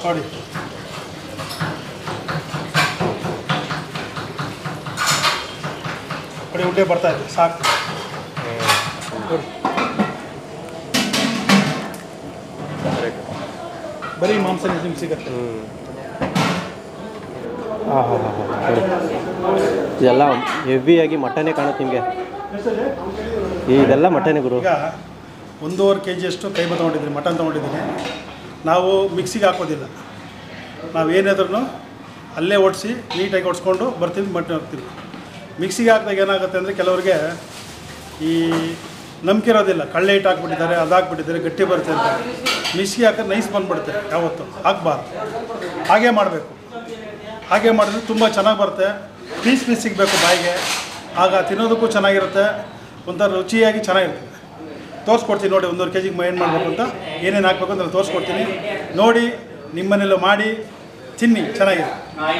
ನೋಡಿ ನೋಡಿ ಉಂಡೆ ಬರ್ತಾ ಇದೆ ಸಾಕು ನೋಡಿ ಬರೀ ಮಾಂಸ ನಿಮ್ಗೆ ಸಿಗುತ್ತೆ ಹಾಂ ಹಾಂ ಹಾಂ ಹಾಂ ಇದೆಲ್ಲ ಹೆವಿಯಾಗಿ ಮಟನೇ ಕಾಣುತ್ತೆ ನಿಮಗೆ ಇದೆಲ್ಲ ಮಟನೇ ಗುರು ಈಗ ಒಂದೂವರೆ ಕೆ ಜಿಯಷ್ಟು ಕೈಮ ತೊಗೊಂಡಿದ್ದೀನಿ ಮಟನ್ ತೊಗೊಂಡಿದ್ದೀನಿ ನಾವು ಮಿಕ್ಸಿಗೆ ಹಾಕೋದಿಲ್ಲ ನಾವು ಏನಾದ್ರೂ ಅಲ್ಲೇ ಓಡಿಸಿ ನೀಟಾಗಿ ಓಡಿಸ್ಕೊಂಡು ಬರ್ತೀವಿ ಮಟನ್ ಹಾಕ್ತೀವಿ ಮಿಕ್ಸಿಗೆ ಹಾಕಿದಾಗ ಏನಾಗುತ್ತೆ ಅಂದರೆ ಕೆಲವರಿಗೆ ಈ ನಂಬಿಕೆ ಇರೋದಿಲ್ಲ ಕಳ್ಳೆ ಹಿಟ್ಟು ಹಾಕ್ಬಿಟ್ಟಿದ್ದಾರೆ ಅದು ಹಾಕ್ಬಿಟ್ಟಿದ್ದಾರೆ ಗಟ್ಟಿ ಬರುತ್ತೆ ಅಂತ ಮಿಕ್ಸಿಗೆ ಹಾಕಿದ್ರೆ ನೈಸ್ ಬಂದ್ಬಿಡುತ್ತೆ ಯಾವತ್ತು ಹಾಕ್ಬಾರ್ದು ಹಾಗೆ ಮಾಡಬೇಕು ಹಾಗೆ ಮಾಡಿದ್ರೆ ತುಂಬ ಚೆನ್ನಾಗಿ ಬರುತ್ತೆ ಪೀಸ್ ಪೀಸ್ ಸಿಗಬೇಕು ಬಾಯಿಗೆ ಆಗ ತಿನ್ನೋದಕ್ಕೂ ಚೆನ್ನಾಗಿರುತ್ತೆ ಒಂಥರ ರುಚಿಯಾಗಿ ಚೆನ್ನಾಗಿರುತ್ತೆ ತೋರಿಸ್ಕೊಡ್ತೀನಿ ನೋಡಿ ಒಂದೂವರೆ ಕೆ ಜಿಗೆ ಏನು ಮಾಡಬೇಕು ಅಂತ ಏನೇನು ಹಾಕ್ಬೇಕು ಅಂತ ನಾನು ತೋರಿಸ್ಕೊಡ್ತೀನಿ ನೋಡಿ ನಿಮ್ಮನೆಲ್ಲ ಮಾಡಿ ತಿನ್ನಿ ಚೆನ್ನಾಗಿದೆ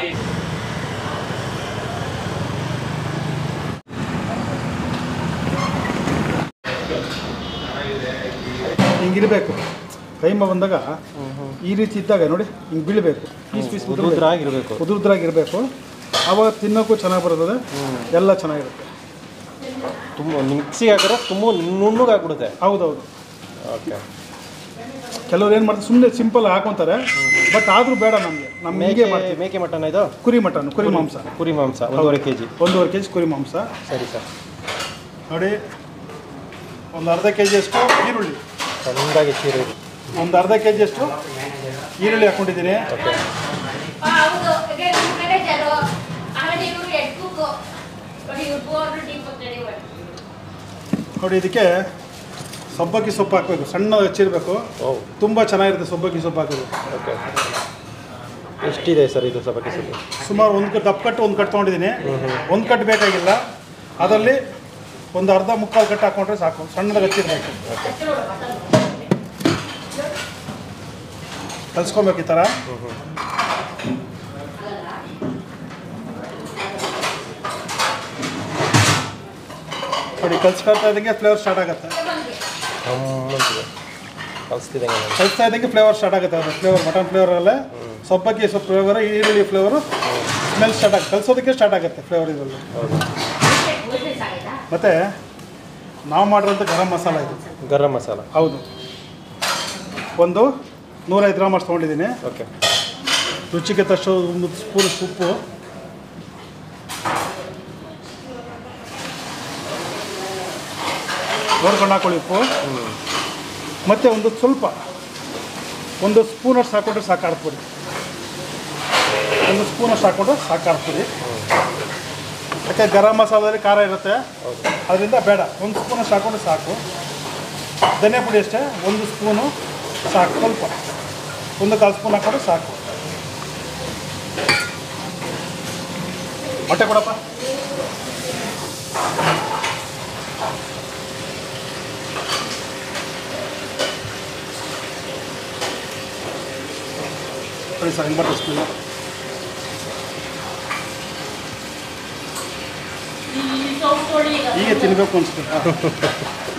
ಹಿಂಗಿರಬೇಕು ಕೈಮ ಬಂದಾಗ ಈ ರೀತಿ ಇದ್ದಾಗ ನೋಡಿ ಹಿಂಗೆ ಬೀಳಬೇಕು ಪೀಸ್ ಪೀಸ್ ಉದ್ರಾಗಿರ್ಬೇಕು ಉದುರುದ್ರಾಗಿರಬೇಕು ಆವಾಗ ತಿನ್ನೋಕ್ಕೂ ಚೆನ್ನಾಗಿ ಬರ್ತದೆ ಎಲ್ಲ ಚೆನ್ನಾಗಿರುತ್ತೆ ತುಂಬ ಮಿಕ್ಸಿಗೆ ಹಾಕಿದ್ರೆ ತುಂಬ ನುಣ್ಣಗೆ ಆಗ್ಬಿಡುತ್ತೆ ಹೌದೌದು ಓಕೆ ಕೆಲವ್ರು ಏನು ಮಾಡ್ತಾರೆ ಸುಮ್ಮನೆ ಸಿಂಪಲ್ ಹಾಕೊಂತಾರೆ ಬಟ್ ಆದರೂ ಬೇಡ ನಮಗೆ ನಮ್ಮ ಮೇಕೆ ಹೀಗೆ ಮಾಡ್ತೀವಿ ಮೇಕೆ ಮಟನ್ ಇದು ಕುರಿ ಮಟನ್ ಕುರಿ ಮಾಂಸ ಕುರಿ ಮಾಂಸ ಒಂದೂವರೆ ಕೆ ಜಿ ಒಂದೂವರೆ ಕೆ ಜಿ ಕುರಿ ಮಾಂಸ ಸರಿ ಸರ್ ನೋಡಿ ಒಂದು ಅರ್ಧ ಕೆ ಜಿಯಷ್ಟು ಈರುಳ್ಳಿ ಸಣ್ಣದಾಗಿ ಚೀರು ಇದು ಒಂದು ಅರ್ಧ ಕೆ ಜಿಯಷ್ಟು ಈರುಳ್ಳಿ ಹಾಕ್ಕೊಂಡಿದ್ದೀನಿ ಓಕೆ ಹೌದು ಈಗ ನಿಮ್ಮ ಮ್ಯಾನೇಜರು ಆಮೇಲೆ ಇವರು ಹೆಡ್ ಕುಕ್ಕು ನೋಡಿ ಇವ್ರು ಬೋರ್ಡು ಟೀ ಕೊಡ್ತಾರೆ ನೋಡಿ ಇದಕ್ಕೆ ಸಬ್ಬಕ್ಕಿ ಸೊಪ್ಪು ಹಾಕಬೇಕು ಸಣ್ಣ ಹಚ್ಚಿರಬೇಕು ಓ ತುಂಬ ಚೆನ್ನಾಗಿರುತ್ತೆ ಸಬ್ಬಕ್ಕಿ ಸೊಪ್ಪು ಹಾಕೋದು ಓಕೆ ಎಷ್ಟಿದೆ ಸರ್ ಇದು ಸಬಕಿ ಸೊಪ್ಪು ಸುಮಾರು ಒಂದು ಕಟ್ ದಪ್ಪ ಕಟ್ಟು ಒಂದು ಕಟ್ ತೊಗೊಂಡಿದ್ದೀನಿ ಒಂದು ಕಟ್ ಬೇಕಾಗಿಲ್ಲ ಅದರಲ್ಲಿ ಒಂದು ಅರ್ಧ ಮುಕ್ಕಾಲು ಕಟ್ಟು ಹಾಕ್ಕೊಂಡ್ರೆ ಸಾಕು ಸಣ್ಣದಾಗಿ ಹಚ್ಚಿರ್ಬೇಕು ಕಲ್ಸ್ಕೊಬೇಕು ಈ ಥರ ನೋಡಿ ಕಲ್ಸ್ಕೊಳ್ತಾ ಇದ್ದಂಗೆ ಫ್ಲೇವರ್ ಸ್ಟಾರ್ಟ್ ಆಗುತ್ತೆ ಗಮ್ಮಂತಿದೆ ಕಲಿಸ್ತಿದೆ ಕಲಿಸ್ತಾ ಇದ್ದಂಗೆ ಫ್ಲೇವರ್ ಸ್ಟಾರ್ಟ್ ಆಗುತ್ತೆ ಅದು ಫ್ಲೇವರ್ ಮಟನ್ ಫ್ಲೇವರಲ್ಲೇ ಸಬ್ಬಕ್ಕಿ ಸೊಪ್ಪು ಫ್ಲೇವರ್ ಈರುಳ್ಳಿ ಫ್ಲೇವರು ಸ್ಮೆಲ್ ಸ್ಟಾರ್ಟ್ ಆಗುತ್ತೆ ಕಲಿಸೋದಕ್ಕೆ ಸ್ಟಾರ್ಟ್ ಆಗುತ್ತೆ ಫ್ಲೇವರ್ ಇದರಲ್ಲಿ ಹೌದು ಮತ್ತು ನಾವು ಮಾಡಿರೋಂಥ ಗರಂ ಮಸಾಲ ಇದು ಗರಂ ಮಸಾಲ ಹೌದು ಒಂದು ನೂರೈದು ಗ್ರಾಮ್ ಅಷ್ಟು ತೊಗೊಂಡಿದ್ದೀನಿ ಓಕೆ ರುಚಿಗೆ ತಷ್ಟು ಒಂದು ಸ್ಪೂನ್ ಉಪ್ಪು ನೋಡ್ಕೊಂಡು ಹಾಕೊಳ್ಳಿ ಉಪ್ಪು ಮತ್ತು ಒಂದು ಸ್ವಲ್ಪ ಒಂದು ಸ್ಪೂನಷ್ಟು ಹಾಕ್ಕೊಂಡ್ರೆ ಸಾಕು ಆಡ್ಸ್ಬಿಡಿ ಒಂದು ಸ್ಪೂನಷ್ಟು ಹಾಕ್ಕೊಂಡ್ರೆ ಸಾಕು ಆಡ್ಸ್ಬಿಡಿ ಯಾಕೆ ಗರಂ ಮಸಾಲದಲ್ಲಿ ಖಾರ ಇರುತ್ತೆ ಅದರಿಂದ ಬೇಡ ಒಂದು ಸ್ಪೂನಷ್ಟು ಹಾಕ್ಕೊಂಡ್ರೆ ಸಾಕು ಧನಿಯಾ ಪುಡಿ ಅಷ್ಟೇ ಒಂದು ಸ್ಪೂನು ಸಾಕು ಸ್ವಲ್ಪ ಒಂದು ಕಾಲು ಸ್ಪೂನ್ ಹಾಕ್ಕೊಂಡ್ರೆ ಸಾಕು ಮೊಟ್ಟೆ ಕೊಡಪ್ಪ ಸರಿ ಸರ್ ಹಿಂಗೆ ಬರ್ತದೆ ಸ್ಮೆಲ್ಲು. ಹೀಗೆ ತಿನ್ನಬೇಕು ಅನಿಸ್ತು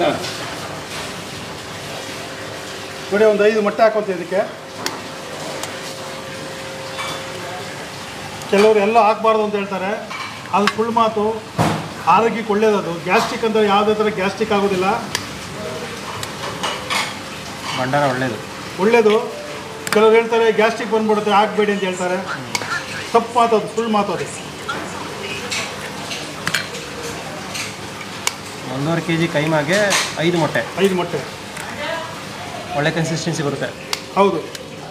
ನೋಡಿ ಒಂದು ಐದು ಮೊಟ್ಟೆ ಹಾಕೋತೀವಿ ಇದಕ್ಕೆ ಕೆಲವರು ಎಲ್ಲ ಹಾಕ್ಬಾರ್ದು ಅಂತ ಹೇಳ್ತಾರೆ ಅದು ಸುಳ್ಳು ಮಾತು ಆರೋಗ್ಯಕ್ಕೆ ಒಳ್ಳೇದದು ಗ್ಯಾಸ್ಟ್ರಿಕ್ ಅಂದರೆ ಯಾವುದೇ ಥರ ಗ್ಯಾಸ್ಟ್ರಿಕ್ ಆಗೋದಿಲ್ಲ ಭಂಡಾರ ಒಳ್ಳೇದು ಒಳ್ಳೇದು ಕೆಲವ್ರು ಹೇಳ್ತಾರೆ ಗ್ಯಾಸ್ಟ್ರಿಕ್ ಬಂದ್ಬಿಡುತ್ತೆ ಹಾಕ್ಬೇಡಿ ಅಂತ ಹೇಳ್ತಾರೆ ತಪ್ಪು ಮಾತು ಅದು ಸುಳ್ಳು ಮಾತು ಅದು ಒಂದೂವರೆ ಕೆ ಜಿ ಕೈಮಾಗೆ ಐದು ಮೊಟ್ಟೆ ಐದು ಮೊಟ್ಟೆ ಒಳ್ಳೆ ಕನ್ಸಿಸ್ಟೆನ್ಸಿ ಬರುತ್ತೆ ಹೌದು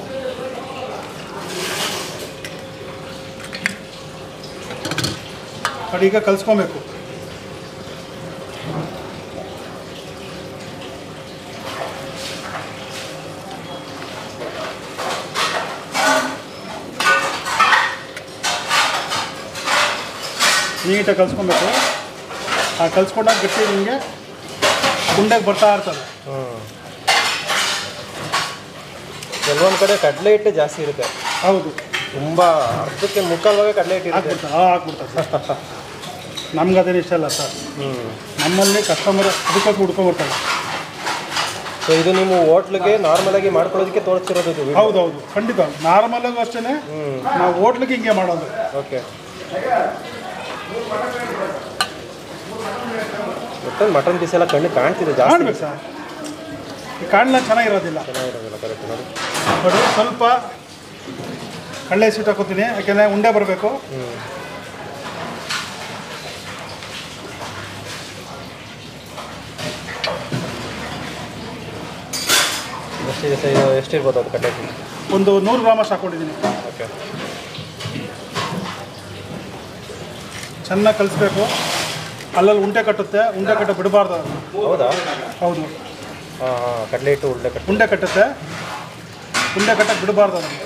ನೋಡಿ ಈಗ ಕಲಿಸ್ಕೊಬೇಕು ನೀಟಾಗಿ ಕಲಿಸ್ಕೊಬೇಕು ಆ ಕಲಿಸ್ಕೊಂಡಾಗ ಗಟ್ಟಿ ನಿಮಗೆ ಗುಂಡೆಗೆ ಬರ್ತಾ ಇರ್ತದೆ ಹ್ಞೂ ಕೆಲವೊಂದು ಕಡೆ ಕಡಲೆ ಹಿಟ್ಟು ಜಾಸ್ತಿ ಇರುತ್ತೆ ಹೌದು ತುಂಬ ಅರ್ಧಕ್ಕೆ ಮುಕ್ಕಾಲು ಭಾಗ ಕಡಲೆ ಹಿಟ್ಟು ಇರುತ್ತೆ ಹಾಕ್ಬಿಡ್ತಾರೆ ಹಾಂ ಹಾಕ್ಬಿಡ್ತಾರೆ ಸರ್ ನಮ್ಗೆ ಅದೇನು ಇಷ್ಟ ಇಲ್ಲ ಸರ್ ಹ್ಞೂ ನಮ್ಮಲ್ಲಿ ಕಸ್ಟಮರ್ ಅದಕ್ಕೋಸ್ಕರ ಹುಡ್ಕೊಂಡ್ಬರ್ತಾರೆ ಸೊ ಇದು ನೀವು ಹೋಟ್ಲಿಗೆ ನಾರ್ಮಲಾಗಿ ಮಾಡ್ಕೊಳ್ಳೋದಕ್ಕೆ ತೋರಿಸ್ತಿರೋದು ಇದು video? ಹೌದೌದು ಖಂಡಿತ ನಾರ್ಮಲಾಗೂ ಅಷ್ಟೇ ನಾವು ಹೋಟ್ಲಿಗೆ ಹಿಂಗೆ ಮಾಡೋದು ಓಕೆ ಒಟ್ಟಲ್ಲಿ ಮಟನ್ ಪೀಸ್ ಎಲ್ಲ ಕಣ್ಣು ಕಾಣ್ತಿದೆ ಜಾಸ್ತಿ ಕಾಣ್ಬೇಕು ಸರ್ ಈ ಕಾಣಲ ಚೆನ್ನಾಗಿರೋದಿಲ್ಲ ಚೆನ್ನಾಗಿರೋದಿಲ್ಲ ಕರೆಕ್ಟ್ ನೋಡಿ ನೋಡಿ ಸ್ವಲ್ಪ ಕಳ್ಳೆ ಸೀಟ್ ಹಾಕೋತೀನಿ ಯಾಕೆಂದರೆ ಉಂಡೆ ಬರಬೇಕು ಹ್ಞೂ ಎಷ್ಟಿದೆ ಸರ್ ಇದು ಎಷ್ಟಿರ್ಬೋದು ಅದು ಕಟ್ಟಾಕಿ ಒಂದು ನೂರು ಗ್ರಾಮ್ ಅಷ್ಟು ಹಾಕ್ಕೊಂಡಿದ್ದೀನಿ ಓಕೆ ಚೆನ್ನಾಗಿ ಕಲಿಸ್ಬೇಕು ಅಲ್ಲಲ್ಲಿ ಉಂಡೆ ಕಟ್ಟುತ್ತೆ ಉಂಡೆ ಕಟ್ಟ ಬಿಡಬಾರ್ದು ಅದನ್ನ. ಹೌದಾ ಹೌದು ಹಾಂ ಹಾಂ ಕಡಲೆ ಹಿಟ್ಟು ಉಳ್ಳೆ ಕಟ್ಟಿ ಉಂಡೆ ಕಟ್ಟುತ್ತೆ ಉಂಡೆ ಕಟ್ಟಕ್ಕೆ ಬಿಡಬಾರ್ದು ಅದನ್ನು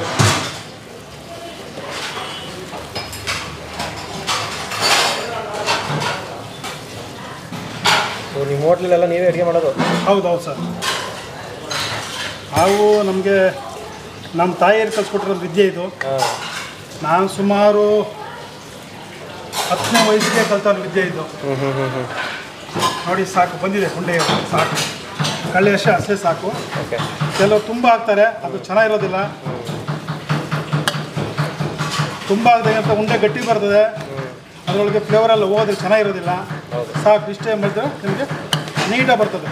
ಸೊ ನಿಮ್ಮ ಹೋಟ್ಲಲ್ಲೆಲ್ಲ ನೀವೇ ಅಡುಗೆ ಮಾಡೋದು ಹೌದು ಹೌದು ಸರ್ ನಾವು ನಮಗೆ ನಮ್ಮ ತಾಯಿಯರು ಕಲಿಸ್ಕೊಟ್ಟಿರೋದು ವಿದ್ಯೆ ಇದು ಹಾಂ ನಾನು ಸುಮಾರು ಹತ್ತನೇ ವಯಸ್ಸಿಗೆ ಕಲ್ತಾನ ವಿದ್ಯೆ ಇದು ಹ್ಞೂ ಹ್ಞೂ ಹ್ಞೂ ಹ್ಞೂ ನೋಡಿ ಸಾಕು ಬಂದಿದೆ ಉಂಡೆ ಸಾಕು ಕಳ್ಳೆ ಅಷ್ಟೇ ಅಷ್ಟೇ ಸಾಕು ಓಕೆ ಕೆಲವು ತುಂಬ ಹಾಕ್ತಾರೆ ಅದು ಚೆನ್ನಾಗಿರೋದಿಲ್ಲ ತುಂಬ ಆಗದೆ ಅಂತ ಉಂಡೆ ಗಟ್ಟಿ ಬರ್ತದೆ ಅದರೊಳಗೆ ಫ್ಲೇವರ್ ಎಲ್ಲ ಹೋದ್ರೆ ಚೆನ್ನಾಗಿರೋದಿಲ್ಲ ಹೌದು. ಸಾಕು ಇಷ್ಟೇ ಮಾಡಿದ್ರೆ ನಿಮಗೆ ನೀಟಾಗಿ ಬರ್ತದೆ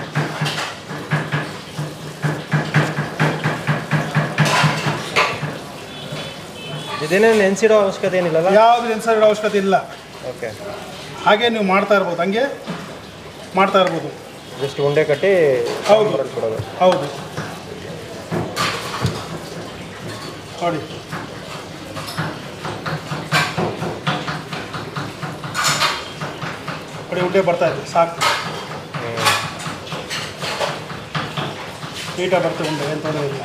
ಇದೇನೇ ನೆನೆಸಿಡೋ ಅವಶ್ಯಕತೆ ಏನಿಲ್ಲಲ್ಲ ಯಾವುದು ನೆನ್ಸರ್ ಅವಶ್ಯಕತೆ ಇಲ್ಲ ಓಕೆ ಹಾಗೆ ನೀವು ಮಾಡ್ತಾ ಇರ್ಬೋದು ಹಂಗೆ ಮಾಡ್ತಾ ಇರ್ಬೋದು ಜಸ್ಟ್ ಉಂಡೆ ಕಟ್ಟಿ ಹೌದು. ಸಾಂಬಾರಲ್ಲಿ ಕೊಡೋದು ಹೌದು ನೋಡಿ ನೋಡಿ ಉಂಡೆ ಬರ್ತಾ ಇದೆ ಸಾಕು ನೀಟಾಗಿ ಬರ್ತದೆ ಉಂಡೆ ಏನು ತೊಂದರೆ ಇಲ್ಲ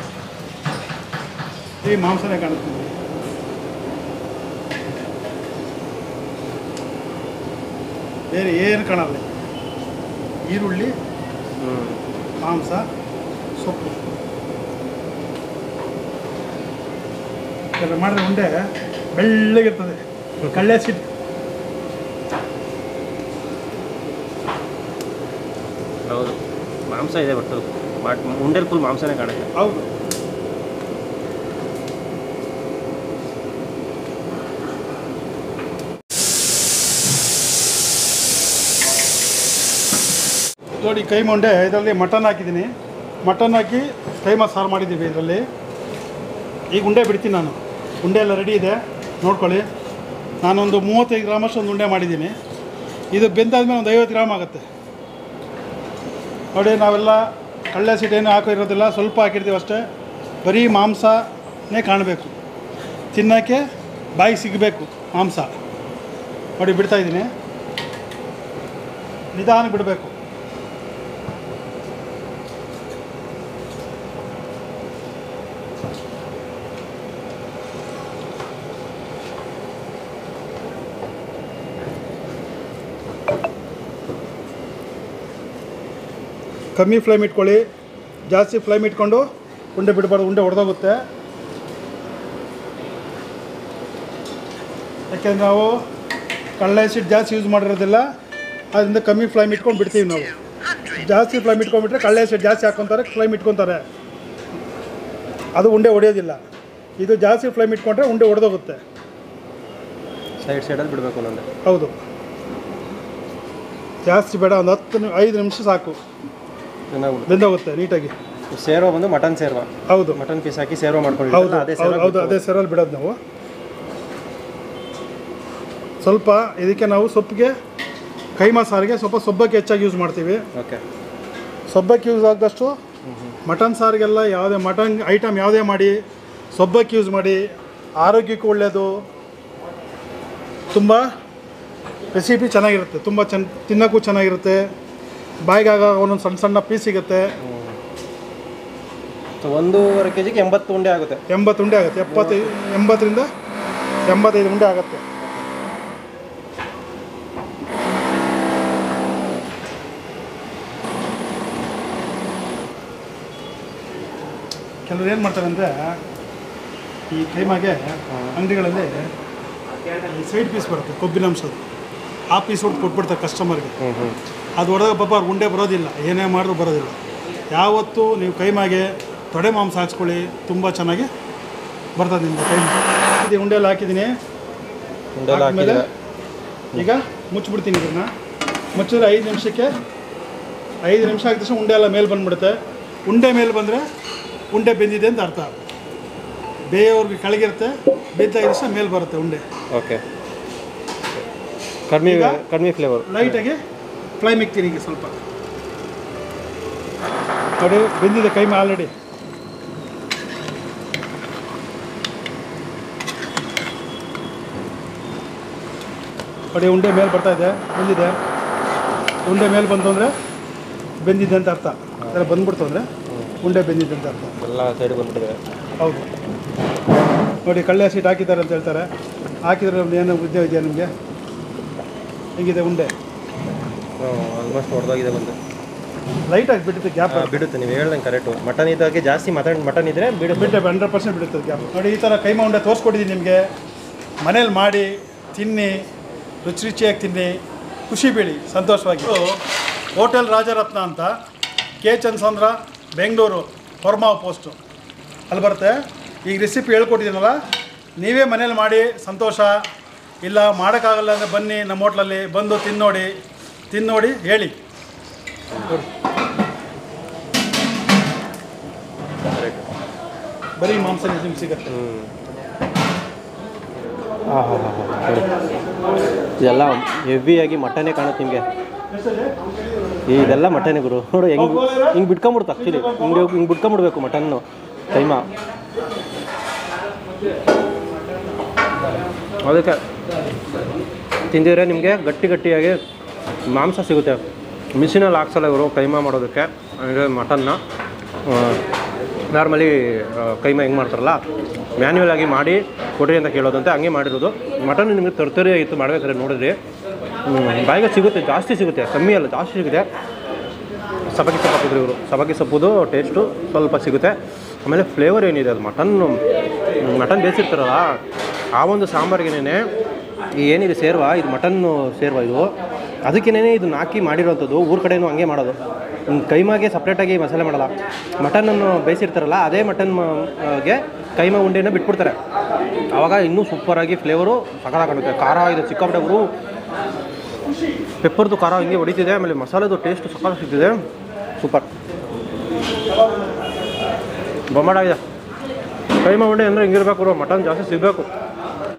ಈ ಮಾಂಸನೇ ಕಾಣುತ್ತೆ ನಿಮಗೆ. ಬೇರೆ ಏನು ಕಾಣಲ್ಲ ಈರುಳ್ಳಿ ಹ್ಞೂ ಮಾಂಸ ಸೊಪ್ಪು ಇದೆಲ್ಲ ಮಾಡಿದ್ರೆ ಉಂಡೆ ಬೆಳ್ಳಗಿರ್ತದೆ ಕಳ್ಳೆ ಸಿಟ್ಟು ಹೌದು ಮಾಂಸ ಇದೆ ಬಟ್ ಬಟ್ ಉಂಡೆಲ್ ಫುಲ್ ಮಾಂಸನೇ ಕಾಣುತ್ತೆ ಹೌದು ನೋಡಿ ಕೈ ಮೊಂಡೆ ಇದರಲ್ಲಿ ಮಟನ್ ಹಾಕಿದ್ದೀನಿ ಮಟನ್ ಹಾಕಿ ಕೈಮಾ ಸಾರು ಮಾಡಿದ್ದೀವಿ ಇದರಲ್ಲಿ ಈಗ ಉಂಡೆ ಬಿಡ್ತೀನಿ ನಾನು ಉಂಡೆ ಎಲ್ಲ ರೆಡಿ ಇದೆ ನೋಡ್ಕೊಳ್ಳಿ ನಾನೊಂದು ಮೂವತ್ತೈದು ಗ್ರಾಮಷ್ಟು ಒಂದು ಉಂಡೆ ಮಾಡಿದ್ದೀನಿ ಇದು ಬೆಂದಾದ್ಮೇಲೆ ಒಂದು ಐವತ್ತು ಗ್ರಾಮ್ ಆಗುತ್ತೆ ನೋಡಿ ನಾವೆಲ್ಲ ಕಳ್ಳೆ ಸಿಟ್ಟು ಏನು ಹಾಕಿರೋದಿಲ್ಲ ಸ್ವಲ್ಪ ಹಾಕಿರ್ತೀವಿ ಅಷ್ಟೇ ಬರೀ ಮಾಂಸನೇ ಕಾಣಬೇಕು ತಿನ್ನೋಕ್ಕೆ ಬಾಯಿಗೆ ಸಿಗಬೇಕು ಮಾಂಸ ನೋಡಿ ಬಿಡ್ತಾ ಇದ್ದೀನಿ ನಿಧಾನ ಬಿಡಬೇಕು ಕಮ್ಮಿ ಫ್ಲೇಮ್ ಇಟ್ಕೊಳ್ಳಿ ಜಾಸ್ತಿ ಫ್ಲೇಮ್ ಇಟ್ಕೊಂಡು ಉಂಡೆ ಬಿಡಬಾರ್ದು ಉಂಡೆ ಹೊಡೆದೋಗುತ್ತೆ ಯಾಕೆಂದ್ರೆ ನಾವು ಕಳ್ಳೆ ಸಿಟ್ಟು ಜಾಸ್ತಿ ಯೂಸ್ ಮಾಡಿರೋದಿಲ್ಲ ಅದರಿಂದ ಕಮ್ಮಿ ಫ್ಲೇಮ್ ಇಟ್ಕೊಂಡು ಬಿಡ್ತೀವಿ ನಾವು ಜಾಸ್ತಿ ಫ್ಲೇಮ್ ಇಟ್ಕೊಂಡ್ಬಿಟ್ರೆ ಕಳ್ಳೆ ಸಿಟ್ಟು ಜಾಸ್ತಿ ಹಾಕ್ಕೊತಾರೆ ಫ್ಲೇಮ್ ಇಟ್ಕೊತಾರೆ ಅದು ಉಂಡೆ ಹೊಡೆಯೋದಿಲ್ಲ ಇದು ಜಾಸ್ತಿ ಫ್ಲೇಮ್ ಇಟ್ಕೊಂಡ್ರೆ ಉಂಡೆ ಹೊಡೆದೋಗುತ್ತೆ ಸೈಡ್ ಸೈಡಲ್ಲಿ ಬಿಡಬೇಕು ನಂದು ಹೌದು ಜಾಸ್ತಿ ಬೇಡ ಒಂದು ಹತ್ತು ನಿ- ಐದು ನಿಮಿಷ ಸಾಕು ಚೆನ್ನಾಗಿ ಬೆಂದೋಗುತ್ತೆ ನೀಟಾಗಿ ಸೇರ್ವ ಬಂದು ಮಟನ್ ಸೇರ್ವ ಹೌದು ಮಟನ್ ಪೀಸ್ ಹಾಕಿ ಸೇರ್ವ ಹೌದು ಮಾಡ್ಕೊಂಡಿದ್ದೀರಲ್ಲ ಅದೇ ಹೌದು ಸೇರ್ವ ಹೌದು ಅದೇ ಸರಲ್ಲಿ ಬಿಡೋದು ನಾವು ಸ್ವಲ್ಪ ಇದಕ್ಕೆ ನಾವು ಸೊಪ್ಪಿಗೆ ಕೈಮಾ ಸಾರಿಗೆ ಸ್ವಲ್ಪ ಸೊಬ್ಬಕ್ಕೆ ಹೆಚ್ಚಾಗಿ ಯೂಸ್ ಮಾಡ್ತೀವಿ ಓಕೆ ಸೊಬ್ಬಕ್ಕೆ ಯೂಸ್ ಆದಷ್ಟು ಮಟನ್ ಸಾರಿಗೆಲ್ಲ ಯಾವುದೇ ಮಟನ್ ಐಟಮ್ ಯಾವುದೇ ಮಾಡಿ ಸೊಬ್ಬಕ್ಕೆ ಯೂಸ್ ಮಾಡಿ ಆರೋಗ್ಯಕ್ಕೂ ಒಳ್ಳೆಯದು ತುಂಬ ರೆಸಿಪಿ ಚೆನ್ನಾಗಿರುತ್ತೆ ತುಂಬ ಚೆನ್ನ ತಿನ್ನೋಕ್ಕೂ ಚೆನ್ನಾಗಿರುತ್ತೆ ಬಾಯಿಗಾಗ ಒಂದೊಂದು ಸಣ್ಣ ಸಣ್ಣ ಪೀಸ್ ಸಿಗುತ್ತೆ ಸೊ ಒಂದೂವರೆ ಕೆ ಜಿಗೆ ಎಂಬತ್ತು ಉಂಡೆ ಆಗುತ್ತೆ ಎಂಬತ್ತು ಉಂಡೆ ಆಗುತ್ತೆ ಎಪ್ಪತ್ತೈದು ಎಂಬತ್ತರಿಂದ ಎಂಬತ್ತೈದು ಉಂಡೆ ಆಗುತ್ತೆ ಕೆಲವ್ರು ಏನು ಮಾಡ್ತಾರೆ ಅಂದರೆ ಈ ಕೈಮಾಗೆ ಅಂಗಡಿಗಳಲ್ಲಿ ಈ ಸೈಡ್ ಪೀಸ್ ಬರುತ್ತೆ ಕೊಬ್ಬಿನ ಅಂಶದ್ದು ಆ ಪೀಸ್ ಹೊಡೆದು ಕೊಟ್ಬಿಡ್ತಾರೆ ಕಸ್ಟಮರ್ಗೆ ಹ್ಞೂ ಹ್ಞೂ ಅದು ಹೊಡೆದಾಗ ಪಾಪ ಅವ್ರು ಉಂಡೆ ಬರೋದಿಲ್ಲ ಏನೇ ಮಾಡಿದ್ರು ಬರೋದಿಲ್ಲ ಯಾವತ್ತೂ ನೀವು ಕೈಮಾಗೆ ತೊಡೆ ಮಾಂಸ ಹಾಕ್ಸ್ಕೊಳ್ಳಿ ತುಂಬ ಚೆನ್ನಾಗಿ ಬರ್ತದೆ ನಿಮಗೆ ಕೈಮಾ ಇದು ಉಂಡೆಲ್ಲ ಹಾಕಿದ್ದೀನಿ ಉಂಡೆಲ್ಲ ಹಾಕಿದ್ಮೇಲೆ ಹಾಕಿದ್ದೀರಾ ಈಗ ಮುಚ್ಚಿಬಿಡ್ತೀನಿ ಇದನ್ನು ಮುಚ್ಚಿದ್ರೆ ಐದು ನಿಮಿಷಕ್ಕೆ ಐದು ನಿಮಿಷ ಆಗಿದ ತಕ್ಷಣ ಉಂಡೆ ಎಲ್ಲ ಮೇಲೆ ಬಂದ್ಬಿಡುತ್ತೆ ಉಂಡೆ ಮೇಲೆ ಬಂದರೆ ಉಂಡೆ ಬೆಂದಿದೆ ಅಂತ ಅರ್ಥ ಬೇಯೋರ್ಗೆ ಕೆಳಗಿರುತ್ತೆ ಬೆಂದಾಗಿದ ತಕ್ಷಣ ಮೇಲೆ ಬರುತ್ತೆ ಉಂಡೆ ಓಕೆ ಕಡಿಮೆ ಈಗ? ಕಡಿಮೆ ಫ್ಲೇವರ್ ಲೈಟಾಗಿ ಫ್ಲೈಮ್ ಇಕ್ತೀನಿ ಈಗ ಸ್ವಲ್ಪ ನೋಡಿ ಬೆಂದಿದೆ ಕೈಮೆ ಆಲ್ರೆಡಿ ನೋಡಿ ಉಂಡೆ ಮೇಲೆ ಬರ್ತಾ ಇದೆ ಬೆಂದಿದೆ ಉಂಡೆ ಮೇಲೆ ಬಂತು ಅಂದರೆ ಬೆಂದಿದೆ ಅಂತ ಅರ್ಥ ಅದೆಲ್ಲ ಬಂದ್ಬಿಡ್ತು ಅಂದರೆ ಉಂಡೆ ಬೆಂದಿದೆ ಅಂತ ಅರ್ಥ ಎಲ್ಲ ಸೈಡ್ ಬಂದ್ಬಿಟ್ಟಿದೆ ಹೌದು ನೋಡಿ ಕಳ್ಳೆ ಸೀಟ್ ಹಾಕಿದ್ದಾರೆ ಅಂತ ಹೇಳ್ತಾರೆ ಹಾಕಿದ್ರೆ ನಮ್ದು ಏನು ಉದ್ಯೋಗ ಇದೆಯಾ ನಿಮಗೆ ಹೆಂಗಿದೆ ಉಂಡೆ ಆಲ್ಮೋಸ್ಟ್ ಹೊಡೆದೋಗಿದೆ ಬಂದು ಲೈಟಾಗಿ ಬಿಟ್ಟಿತ್ತು ಗ್ಯಾಪ್ ಆ, ಬಿಡುತ್ತೆ ನೀವು ಹೇಳ್ದಂಗೆ ಕರೆಕ್ಟು ಮಟನ್ ಇದ್ದಾಗೆ ಜಾಸ್ತಿ ಮಟನ್ ಮಟನ್ ಇದ್ರೆ ಬಿಡು ಬಿಟ್ಟೆ ಹಂಡ್ರೆಡ್ ಪರ್ಸೆಂಟ್ ಬಿಡುತ್ತದೆ ಗ್ಯಾಪ್ ನೋಡಿ ಈ ಥರ ಕೈಮಾ ಉಂಡೆ ತೋರಿಸ್ಕೊಟ್ಟಿದ್ದೀನಿ ನಿಮಗೆ ಮನೇಲಿ ಮಾಡಿ ತಿನ್ನಿ ರುಚಿ ರುಚಿಯಾಗಿ ತಿನ್ನಿ ಖುಷಿ ಬೀಳಿ ಸಂತೋಷವಾಗಿ ಇದು ಹೋಟೆಲ್ ರಾಜರತ್ನ ಅಂತ ಕೆ ಚಂದ್ಸಂದ್ರ ಬೆಂಗಳೂರು ಹೊರಮಾವ್ ಪೋಸ್ಟು ಅಲ್ಲಿ ಬರುತ್ತೆ ಈಗ ರೆಸಿಪಿ ಹೇಳ್ಕೊಟ್ಟಿದ್ದೀನಲ್ಲ ನೀವೇ ಮನೇಲಿ ಮಾಡಿ ಸಂತೋಷ ಇಲ್ಲ ಮಾಡೋಕ್ಕಾಗಲ್ಲ ಅಂದರೆ ಬನ್ನಿ ನಮ್ಮ ಹೋಟ್ಲಲ್ಲಿ ಬಂದು ತಿನ್ನೋಡಿ ತಿನ್ನೋಡಿ ಹೇಳಿ ನೋಡಿ. ಬರೀ ಮಾಂಸ ನಿಮ್ಗೆ ಸಿಗುತ್ತೆ ಹ್ಞೂ ಹಾಂ ಹಾಂ ಹಾಂ ಹಾಂ ಇದೆಲ್ಲ ಹೆವಿಯಾಗಿ ಮಟನೇ ಕಾಣುತ್ತೆ ನಿಮಗೆ ಇದೆಲ್ಲ ಮಟನೇ ಗುರು ನೋಡು ಹೆಂಗೆ ಹಿಂಗೆ ಬಿಟ್ಕೊಂಬಿಡ್ತು ಆ್ಯಕ್ಚುಲಿ ಹಿಂಗೆ ಹಿಂಗೆ ಬಿಟ್ಕೊಂಬಿಡ್ಬೇಕು ಮಟನ್ನು ಕೈಮಾ ಅದಕ್ಕೆ ತಿಂದಿದ್ರೆ ನಿಮಗೆ ಗಟ್ಟಿ ಗಟ್ಟಿಯಾಗಿ ಮಾಂಸ ಸಿಗುತ್ತೆ ಮಿಷಿನಲ್ಲಿ ಹಾಕ್ಸಲ್ಲ ಇವರು ಕೈಮಾ ಮಾಡೋದಕ್ಕೆ ಅಂದರೆ ಮಟನ್ನ ನಾರ್ಮಲಿ ಕೈಮಾ ಹೆಂಗೆ ಮಾಡ್ತಾರಲ್ಲ ಮ್ಯಾನ್ಯುವಲ್ ಆಗಿ ಮಾಡಿ ಕೊಡ್ರಿ ಅಂತ ಕೇಳೋದಂತೆ ಹಂಗೆ ಮಾಡಿರೋದು ಮಟನ್ ನಿಮಗೆ ತರ್ತರಿ ಆಗಿತ್ತು ಮಾಡ್ಬೇಕಾದ್ರೆ ನೋಡಿದ್ರಿ ಹ್ಮ್, ಬಾಯಿಗೆ ಸಿಗುತ್ತೆ ಜಾಸ್ತಿ ಸಿಗುತ್ತೆ ಕಮ್ಮಿ ಅಲ್ಲ ಜಾಸ್ತಿ ಸಿಗುತ್ತೆ ಸಬ್ಬಕ್ಕಿ ಸೊಪ್ಪು ಹಾಕಿದ್ರು ಇವರು ಸಬ್ಬಕ್ಕಿ ಸೊಪ್ಪುದು ಟೇಸ್ಟು ಸ್ವಲ್ಪ ಸಿಗುತ್ತೆ ಆಮೇಲೆ ಫ್ಲೇವರ್ ಏನಿದೆ ಅದು ಮಟನ್ನು ಮಟನ್ ಬೇಯಿಸಿರ್ತಾರಲ್ಲ ಆ ಒಂದು ಸಾಂಬಾರಿಗೆನೇ ಈ ಏನಿದೆ ಸೇರ್ವ ಇದು ಮಟನ್ನು ಸೇರ್ವ ಇದು ಅದಕ್ಕೇನೆ ಇದನ್ನ ಹಾಕಿ ಮಾಡಿರೋವಂಥದ್ದು ಊರ ಕಡೆನೂ ಹಂಗೆ ಮಾಡೋದು ಹ್ಮ್, ಕೈಮಾಗೆ ಸಪ್ರೇಟಾಗಿ ಮಸಾಲೆ ಮಾಡಲ್ಲ ಮಟನನ್ನು ಬೇಯಿಸಿರ್ತಾರಲ್ಲ ಅದೇ ಮಟನ್ ಗೆ ಕೈಮಾ ಉಂಡೆನ ಬಿಟ್ಬಿಡ್ತಾರೆ ಆವಾಗ ಇನ್ನೂ ಸೂಪರಾಗಿ ಫ್ಲೇವರು ಸಕಾಲಾಗುತ್ತೆ ಖಾರ ಇದೆ ಸಿಕ್ಕಾಪಟ್ಟೆ ಅವರು ಪೆಪ್ಪರ್ದು ಖಾರ ಹಿಂಗೆ ಹೊಡಿತಿದೆ ಆಮೇಲೆ ಮಸಾಲೆದು ಟೇಸ್ಟ್ ಸಕಾಲ ಸಿಗ್ತಿದೆ ಸೂಪರ್ ಬೊಂಬಾಡಾಗಿದೆ ಕೈಮಾ ಉಂಡೆ ಅಂದರೆ ಹಿಂಗಿರ್ಬೇಕು ಮಟನ್ ಜಾಸ್ತಿ ಸಿಗಬೇಕು